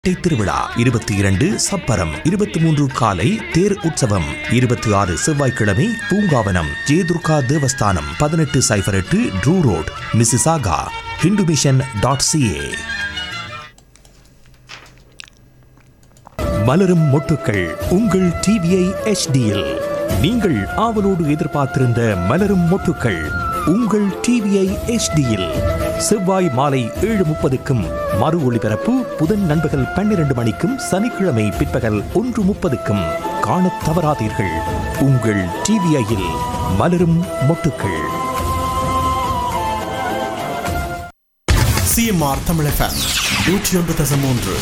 கோட்டை திருவிழா இருபத்தி இரண்டு சப்பரம் இருபத்தி மூன்று காலை தேர் உற்சவம் இருபத்தி ஆறு செவ்வாய்க்கிழமை பூங்காவனம் ஜெயதுர்கா தேவஸ்தானம் பதினெட்டு சைபர் எட்டு Drew road Mississauga Hindu mission dot CA மலரும் மொட்டுக்கள் உங்கள் டிவிஐ எச்டியில் நீங்கள் ஆவலோடு எதிர்பார்த்திருந்த மலரும் மொட்டுக்கள் உங்கள் டிவிஐ எச்டியில் செவ்வாய் மாலை ஏழு முப்பதுக்கும் மறு ஒளிபரப்பு புதன் நண்பகல் பன்னிரண்டு மணிக்கும் சனிக்கிழமை பிற்பகல் ஒன்று முப்பதுக்கும் காணத் தவறாதீர்கள் உங்கள் டிவிஐயில் மலரும் மொட்டுக்கள் சிஎம்ஆர் தமிழ் எஃப்எம் நூற்றி ஒன்று தசம் மூன்று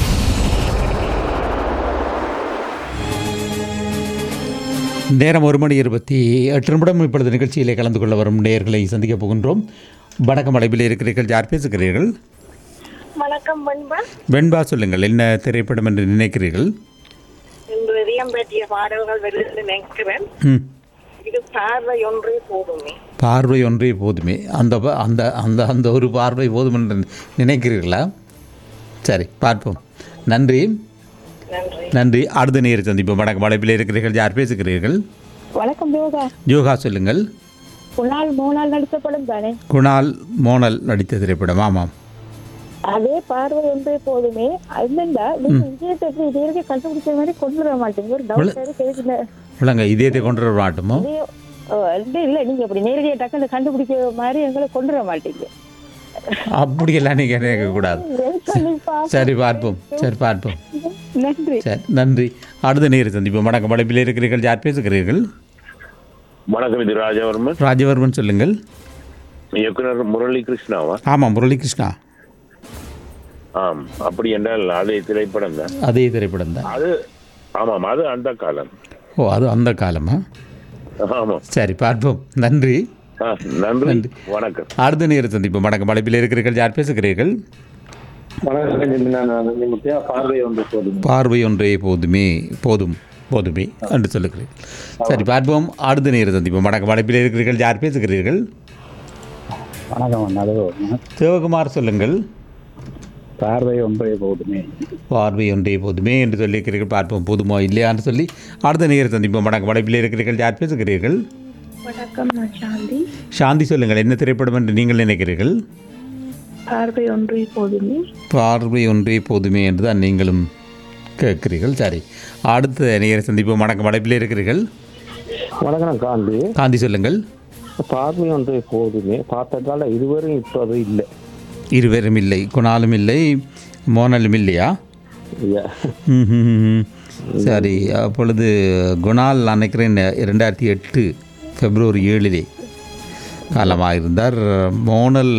நேரம் ஒரு மணி இருபத்தி எட்டு நிமிடம் இப்பொழுது நிகழ்ச்சியிலே கலந்து கொள்ள வரும் நேயர்களை சந்திக்கப் போகின்றோம் வடக்கு மலைப்பில் இருக்கிறீர்கள் யார் பேசுகிறீர்கள் வணக்கம் பண்பா வெண்பா சொல்லுங்கள் என்ன திரைப்படம் என்று நினைக்கிறீர்கள் இன்று இதயம் பற்றிய பாடல்கள் வருகிறது நினைக்கிறேன் ம் இது பார்வை ஒன்றே போதுமே பார்வை ஒன்றே போதுமே அந்த ப- அந்த அந்த அந்த ஒரு பார்வை போதும் என்று நினைக்கிறீர்களா சரி பார்ப்போம் நன்றி நன்றி நன்றி அடுத்த நேர் சந்திப்போம் வடக்கு மலைப்பில் இருக்கிறீர்கள் யார் பேசுகிறீர்கள் வணக்கம் யோகா யோகா சொல்லுங்கள் குணால் மூணால் நடித்த படம் தானே குணால் மோனல் நடித்த திரைப்படம் ஆமாம் அதே பார்வை ஒன்றே போதுமே அதுலண்டா நீங்க விஜயத்தை எப்படி இது வரைக்கும் கண்டுபிடிச்ச மாதிரி கொண்டு வர மாட்டீங்க ஒரு டவுட் கேட்கல இல்லைங்க இதயத்தை கொண்டு வர மாட்டோமோ இதே ஓ, இல்ல இல்ல நீங்க அப்படி நேரடியா டக்குன்னு கண்டுபிடிக்க மாதிரி எங்களை கொண்டு வர மாட்டீங்க அப்படியெல்லாம் நீங்கள் நினைக்கக்கூடாது Wait பண்ணி பாப்போம். சரி பார்ப்போம் சரி பார்ப்போம் நன்றி சரி நன்றி அடுத்த நேர் சந்திப்போம் வணக்கம் மலைப்பில் இருக்கிறீர்கள் யார் பேசுகிறீர்கள் வணக்கம் இது ராஜவர்மன் ராஜவர்மன் சொல்லுங்கள் இயக்குனர் முரளி கிருஷ்ணாவா ஆமாம் முரளிகிருஷ்ணா ஆம் அப்படி என்றால் அதே திரைப்படம் தான் அதே திரைப்படம் தான் அது ஆமாம் அது அந்த காலம் ஓ அது அந்த காலமா ஆமாம் சரி பார்ப்போம் நன்றி ஆ, நன்றி வணக்கம் அடுத்த நேர் சந்திப்போம் வணக்கம் மலைப்பில் இருக்கிறீர்கள் யார் பேசுகிறீர்கள் வணக்கம் நான் நிமித்தியா பார்வை ஒன்று போதும் பார்வை ஒன்றே போதுமே போதும் போதுமே என்று சொல்லுகிறீர்கள் சரி பார்ப்போம் அடுத்த நேர் சந்திப்போம் வணக்கம் மலைப்பில் இருக்கிறீர்கள் யார் பேசுகிறீர்கள் வணக்கம் அண்ணா. அது சிவகுமார் சொல்லுங்கள் பார்வை ஒன்றே போதுமே பார்வை ஒன்றே போதுமே என்று சொல்லியிருக்கிறீர்கள் பார்ப்போம் போதுமா இல்லையான்னு சொல்லி அடுத்த நேர் சந்திப்போம் வணக்கம் வடைப்பில் இருக்கிறீர்கள் யார் பேசுகிறீர்கள் வணக்கம் நான் சாந்தி சாந்தி சொல்லுங்கள் என்ன திரைப்படம் என்று நீங்கள் நினைக்கிறீர்கள் பார்வை ஒன்றே போதுமே பார்வை ஒன்றே போதுமே என்று தான் நீங்களும் கேட்கிறீர்கள் சரி அடுத்த நேர சந்திப்போம் வணக்கம் வடைப்பில் இருக்கிறீர்கள் வணக்கம் காந்தி காந்தி சொல்லுங்கள் பார்வை ஒன்றே போதுமே பார்த்த கால இதுவரையும் இப்போ அது இல்லை இருவரும் இல்லை குணாலும் இல்லை மோனலும் இல்லையா ஐயா. ம்ஹும். சரி அப்பொழுது குணால் நான் நினைக்கிறேன் இரண்டாயிரத்தி எட்டு பிப்ரவரி ஏழிலே காலமாக இருந்தார் மோனல்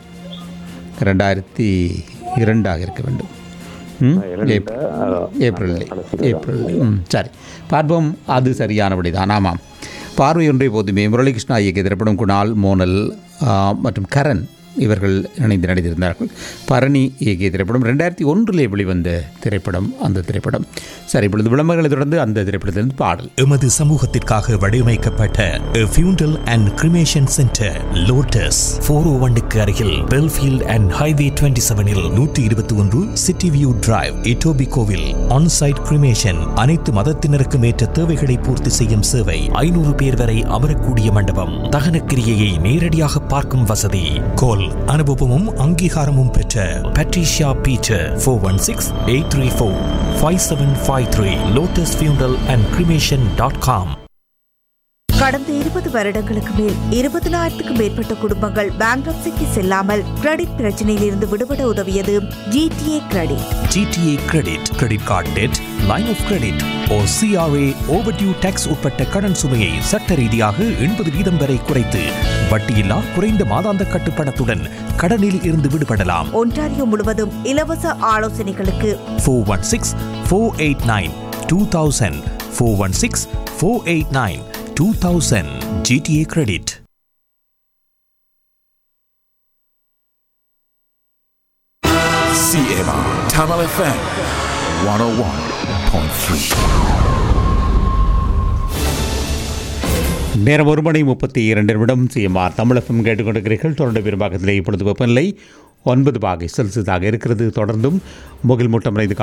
ரெண்டாயிரத்தி இரண்டாக இருக்க வேண்டும் ம்? ஏப்ரல் ஏப்ரல் ஏப்ரல் ம் சரி பார்ப்போம் அது சரியானபடி தான் ஆமாம் பார்வை ஒன்றே போதுமே முரளிகிருஷ்ணா இயக்கிய திரைப்படம் குணால் மோனல் ஆ, மற்றும் கரண் இவர்கள் இணைந்து நடித்திருந்தார்கள் பரணி இயக்கிய திரைப்படம் ரெண்டாயிரத்தி ஒன்றிலே வெளிவந்த திரைப்படம் அந்த திரைப்படம் சரி இப்பொழுது விளம்பரங்களை தொடர்ந்து அந்த திரைப்படத்திலிருந்து பாடல் எமது சமூகத்திற்காக வடிவமைக்கப்பட்ட funeral and cremation centre lotus four O ஒன்னுக்கு அருகில் பெல்ஃபீல்ட் அண்ட் ஹைவே டுவெண்ட்டி செவனில் நூற்றி இருபத்தி ஒன்று சிட்டி வியூ டிரைவ் இட்டோபி கோவில் ஆன்சைட் கிரிமேஷன் அனைத்து மதத்தினருக்கும் ஏற்ற தேவைகளை பூர்த்தி செய்யும் சேவை ஐநூறு பேர் வரை அமரக்கூடிய மண்டபம் தகனக்கிரியையை நேரடியாக பார்க்கும் வசதி கோல் அனுபவமும் அங்கீகாரமும் பெற்ற Patricia Peter four one six eight three four five seven five three lotus funeral and cremation dot com கடந்த இருபது வருடங்களுக்கு மேல் இருபதனாயிரத்துக்கும் மேற்பட்ட குடும்பங்கள் பேங்க்ரப்சிக்கு செல்லாமல் கிரெடிட் பிரச்சனையிலிருந்து விடுபட உதவியது GTA credit GTA credit credit card debt line of credit or CRA overdue tax உட்பட்ட கடன் சுமையை சட்ட ரீதியாக எண்பது வீதம் வரை குறைத்து வட்டியில்லா குறைந்த மாதாந்த கட்டுப்பணத்துடன் கடனில் இருந்து விடுபடலாம் ஒன்டாரியோ முழுவதும் இலவச ஆலோசனைகளுக்கு four one six four eight nine two thousand four one six four eight nine two thousand GTA credit CMR Tamil FM one o one point three நேரம் ஒரு மணி முப்பத்தி இரண்டு நிமிடம் சிஎம்ஆர் தமிழகம் கேட்டுக்கொண்டிருக்கிறீர்கள் தொடர்ந்து பெரும்பாக்கத்திலே இப்பொழுது வெப்பநிலை ஒன்பது பாகை செல்சியஸாக இருக்கிறது தொடர்ந்தும் முகில் மூட்டம் நிறைந்து